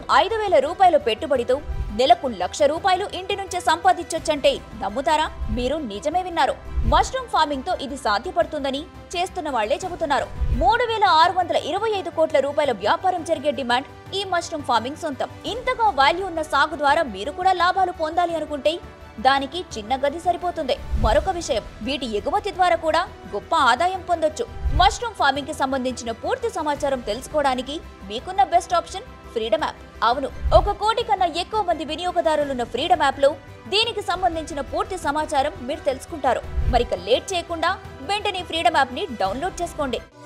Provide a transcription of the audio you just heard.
ఐదు వేల రూపాయల పెట్టుబడితో నెలకు లక్ష రూపాయలు ఇంటి నుంచే సంపాదించొచ్చంటే నమ్ముతారా మీరు నిజమే విన్నారు మష్రూమ్ ఫార్మింగ్ తో ఇది సాధ్యపడుతుందని చేస్తున్న వాళ్లే చెబుతున్నారు మూడు వేల ఆరు వందల ఇరవై ఐదు కోట్ల రూపాయల వ్యాపారం జరిగే డిమాండ్ ఈ మష్రూమ్ ఫార్మింగ్ సొంతం ఇంతగా వాల్యూ ఉన్న సాగు ద్వారా మీరు కూడా లాభాలు పొందాలి అనుకుంటే దానికి చిన్న గది సరిపోతుంది మరొక విషయం వీటి ఎగుమతి ద్వారా కూడా గొప్ప ఆదాయం పొందొచ్చు మష్రూమ్ ఫార్మింగ్ కి సంబంధించిన పూర్తి సమాచారం తెలుసుకోవడానికి మీకున్న బెస్ట్ ఆప్షన్ ఫ్రీడమ్ యాప్ అవును ఒక కోటి కన్నా ఎక్కువ మంది వినియోగదారులున్న ఫ్రీడమ్ యాప్ లో దీనికి సంబంధించిన పూర్తి సమాచారం మీరు తెలుసుకుంటారు మరిక లేట్ చేయకుండా వెంటనే ఫ్రీడమ్ యాప్ ని డౌన్లోడ్ చేసుకోండి